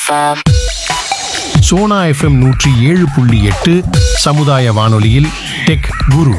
FM. Sona FM நூற்றி ஏழு புள்ளி எட்டு சமுதாய வானொலியில் டெக் குரு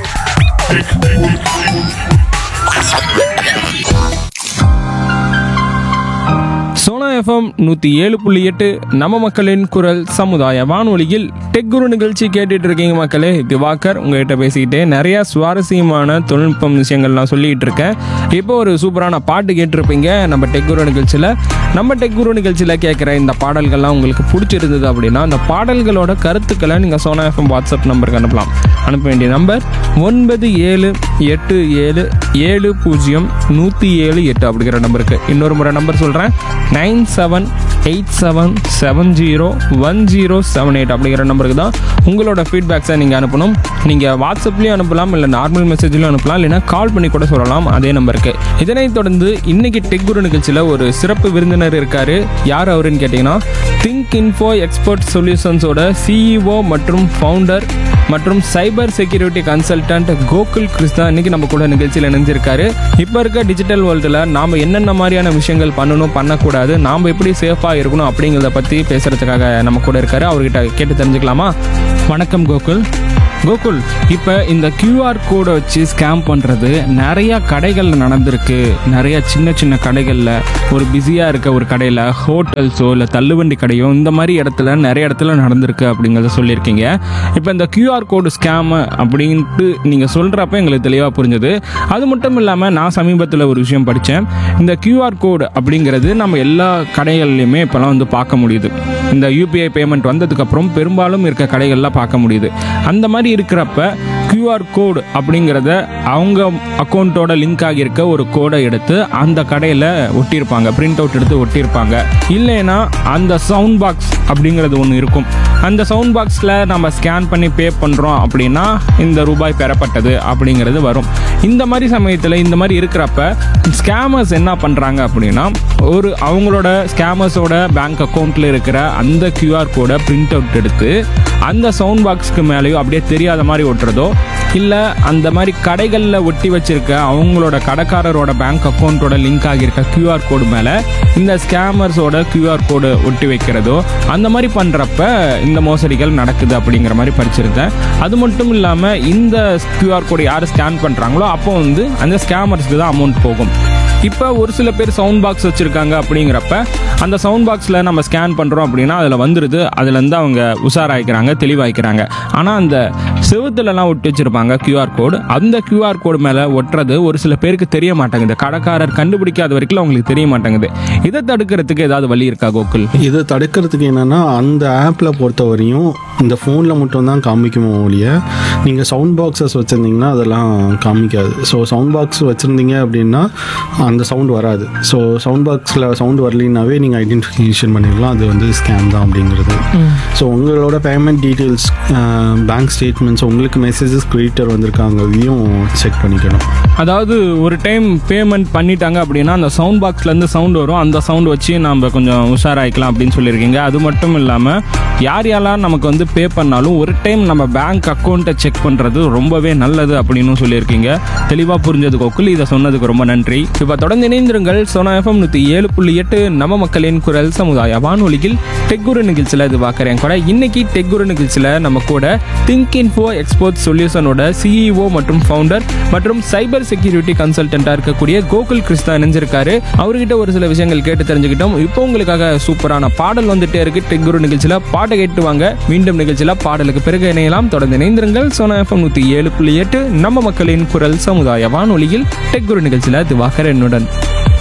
சோனா எஃப்எம் நூற்றி ஏழு புள்ளி எட்டு நம்ம மக்களின் குரல் சமுதாய வானொலியில் டெக் குரு நிகழ்ச்சி கேட்டுட்டு இருக்கீங்க மக்களே திவாகர் உங்ககிட்ட பேசிக்கிட்டே நிறைய சுவாரஸ்யமான தொழில்நுட்பம் விஷயங்கள் நான் சொல்லிட்டு இருக்கேன் இப்போ ஒரு சூப்பரான பாட்டு கேட்டிருப்பீங்க நம்ம டெக் குரு நிகழ்ச்சியில் நம்ம டெக் குரு நிகழ்ச்சியில் கேட்குற இந்த பாடல்கள்லாம் உங்களுக்கு பிடிச்சிருந்தது அப்படின்னா அந்த பாடல்களோட கருத்துக்களை நீங்கள் சோனா எஃப்எம் வாட்ஸ்அப் நம்பருக்கு அனுப்பலாம் அனுப்ப வேண்டிய நம்பர் ஒன்பது ஏழு எட்டு ஏழு ஏழு பூஜ்ஜியம் நூற்றி ஏழு எட்டு அப்படிங்கிற நம்பருக்கு இன்னொரு முறை நம்பர் சொல்கிறேன் nine seven eight seven seven zero one zero seven eight அப்படிங்கிற நம்பருக்கு தான் உங்களோட ஃபீட்பேக்ஸை நீங்கள் அனுப்பணும் நீங்கள் வாட்ஸ்அப்லேயும் அனுப்பலாம் இல்லை நார்மல் மெசேஜ்லையும் அனுப்பலாம் இல்லைனா கால் பண்ணி கூட சொல்லலாம் அதே நம்பருக்கு இதனைத் தொடர்ந்து இன்னைக்கு டெக் குரு நிகழ்ச்சியில் ஒரு சிறப்பு விருந்தினர் இருக்காரு யார் அவருன்னு கேட்டிங்கன்னா திங்க் இன்ஃபோ எக்ஸ்பர்ட் சொல்யூஷன்ஸோட சிஇஓ மற்றும் ஃபவுண்டர் மற்றும் cyber security consultant Gokul Krishna இன்னைக்கு நம்ம கூட நிகழ்ச்சியில் இணைஞ்சிருக்காரு இப்போ இருக்க டிஜிட்டல் வேர்ல்டில் நாம் என்னென்ன மாதிரியான விஷயங்கள் பண்ணணும் பண்ணக்கூடாது நாம் எப்படி சேஃபாக இருக்கணும் அப்படிங்கிறத பற்றி பேசுகிறதுக்காக நம்ம கூட இருக்காரு அவர்கிட்ட கேட்டு தெரிஞ்சுக்கலாமா வணக்கம் கோகுல் கோகுல் இப்போ இந்த கியூஆர் கோடை வச்சு ஸ்கேம் பண்ணுறது நிறைய கடைகளில் நடந்திருக்கு நிறைய சின்ன சின்ன கடைகளில் ஒரு பிஸியாக இருக்க ஒரு கடையில் ஹோட்டல்ஸோ இல்லை தள்ளுவண்டி கடையோ இந்த மாதிரி இடத்துல நிறைய இடத்துல நடந்திருக்கு அப்படிங்கிறத சொல்லியிருக்கீங்க இப்போ இந்த கியூஆர் கோடு ஸ்கேம் அப்படின்ட்டு நீங்கள் சொல்கிறப்ப எங்களுக்கு தெளிவாக புரிஞ்சுது அது மட்டும் இல்லாமல் நான் சமீபத்தில் ஒரு விஷயம் படித்தேன் இந்த கியூஆர் கோடு அப்படிங்கிறது நம்ம எல்லா கடைகள்லையுமே இப்போலாம் வந்து பார்க்க முடியுது இந்த யூபிஐ பேமெண்ட் வந்ததுக்கப்புறம் பெரும்பாலும் இருக்க கடைகள்லாம் பார்க்க முடியுது அந்த மாதிரி இருக்கிறப்ப QR கோடு அப்படிங்கிறத அவங்க அக்கௌண்ட்டோட லிங்க் ஆகியிருக்க ஒரு கோடை எடுத்து அந்த கடையில் ஒட்டியிருப்பாங்க பிரிண்ட் அவுட் எடுத்து ஒட்டியிருப்பாங்க இல்லைன்னா அந்த சவுண்ட் பாக்ஸ் அப்படிங்கிறது ஒன்று இருக்கும் அந்த சவுண்ட் பாக்ஸில் நம்ம ஸ்கேன் பண்ணி பே பண்ணுறோம் அப்படின்னா இந்த ரூபாய் பெறப்பட்டது அப்படிங்கிறது வரும் இந்த மாதிரி சமயத்தில் இந்த மாதிரி இருக்கிறப்ப ஸ்கேமர்ஸ் என்ன பண்ணுறாங்க அப்படின்னா ஒரு அவங்களோட ஸ்கேமர்ஸோட பேங்க் அக்கௌண்ட்டில் இருக்கிற அந்த QR கோடை பிரிண்ட் அவுட் எடுத்து அந்த சவுண்ட் பாக்ஸ்க்கு மேலேயோ அப்படியே தெரியாத மாதிரி ஒட்டுறதோ இல்லை அந்த மாதிரி கடைகளில் ஒட்டி வச்சிருக்க அவங்களோட கடைக்காரரோட பேங்க் அக்கௌண்ட்டோட லிங்க் ஆகியிருக்க QR கோடு மேலே இந்த ஸ்கேமர்ஸோட QR கோடு ஒட்டி வைக்கிறதோ அந்த மாதிரி பண்ணுறப்ப இந்த மோசடிகள் நடக்குது அப்படிங்கிற மாதிரி படிச்சிருந்தேன் அது மட்டும் இல்லாமல் இந்த QR கோடு யார் ஸ்கேன் பண்ணுறாங்களோ அப்போ வந்து அந்த ஸ்கேமர்ஸ்க்கு தான் அமௌண்ட் போகும் இப்போ ஒரு சில பேர் சவுண்ட் பாக்ஸ் வச்சுருக்காங்க அப்படிங்கிறப்ப அந்த சவுண்ட் பாக்ஸில் நம்ம ஸ்கேன் பண்ணுறோம் அப்படின்னா அதில் வந்துடுது அதுலேருந்து அவங்க உஷாராயிக்கிறாங்க தெளிவாய்க்கிறாங்க ஆனால் அந்த செவுத்துலலாம் ஒட்டி வச்சுருப்பாங்க QR கோடு அந்த QR கோடு மேலே ஒட்டுறது ஒரு சில பேருக்கு தெரிய மாட்டேங்குது கடைக்காரர் கண்டுபிடிக்காத வரைக்கும் அவங்களுக்கு தெரிய மாட்டேங்குது இதை தடுக்கிறதுக்கு ஏதாவது வழி இருக்கா கோகுல் இதை தடுக்கிறதுக்கு என்னென்னா அந்த ஆப்பில் பொறுத்தவரையும் இந்த ஃபோனில் மட்டும்தான் காமிக்குமோ ஒழிய நீங்கள் சவுண்ட் பாக்ஸஸ் வச்சுருந்தீங்கன்னா அதெல்லாம் காமிக்காது ஸோ சவுண்ட் பாக்ஸ் வச்சுருந்தீங்க அப்படின்னா அந்த சவுண்ட் வராது ஸோ சவுண்ட் பாக்ஸில் சவுண்ட் வரலினாவே நீங்கள் ஐடென்டிஃபிகேஷன் பண்ணிடலாம் அது வந்து ஸ்கேம் தான் அப்படிங்கிறது ஸோ உங்களோட பேமெண்ட் டீட்டெயில்ஸ் பேங்க் ஸ்டேட்மெண்ட்ஸ் உங்களுக்கு மெசேஜஸ் கிரியேட்டர் வந்திருக்காங்க அதையும் செக் பண்ணிக்கணும் அதாவது ஒரு டைம் பேமெண்ட் பண்ணிட்டாங்க அப்படின்னா அந்த சவுண்ட் பாக்ஸ்லேருந்து சவுண்ட் வரும் அந்த சவுண்ட் வச்சு நம்ம கொஞ்சம் உஷாராயிக்கலாம் அப்படின்னு சொல்லியிருக்கீங்க அது மட்டும் இல்லாமல் யார் யாரெல்லாம் நமக்கு வந்து பே பண்ணாலும் ஒரு டைம் நம்ம பேங்க் அக்கௌண்ட்டை செக் பண்ணுறது ரொம்பவே நல்லது அப்படின்னு சொல்லியிருக்கீங்க தெளிவாக புரிஞ்சது கோகுல் இதை சொன்னதுக்கு ரொம்ப நன்றி இப்போ தொடர்ந்து இணைந்திருங்கள் சோனா எஃப்எம் நூற்றி ஏழு புள்ளி எட்டு நம்ம மக்களின் குரல் சமுதாய வானொலியில் டெக்குரு நிகழ்ச்சியில் இது பார்க்குறேன் கூட இன்னைக்கு டெக்குரு நிகழ்ச்சியில் நம்ம கூட திங்க் இன்ஃபோ எக்ஸ்போர்ட் சொல்யூஷனோட சிஇஓ மற்றும் ஃபவுண்டர் மற்றும் சைபர் செக்யூரிட்டி கன்சல்டண்ட்டாக இருக்கக்கூடிய கோகுல் கிருஷ்ணா இணைஞ்சிருக்காரு அவர்கிட்ட ஒரு சில விஷயங்கள் கேட்டு தெரிஞ்சுக்கிட்டோம் இப்போ உங்களுக்காக சூப்பரான பாடல் வந்துட்டே இருக்கு டெக்குரு நிகழ்ச்சியில் பாட்டை கேட்டு வாங்க மீண்டும் நிகழ்ச்சியில் பாடலுக்கு பிறகு இணையலாம் தொடர்ந்து இணைந்திருங்கள் சோனா எஃப்எம் நூற்றி ஏழு புள்ளி எட்டு நம்ம மக்களின் குரல் சமுதாய வானொலியில் டெக்குரு நிகழ்ச்சியில் திவாகர் என்னுடன்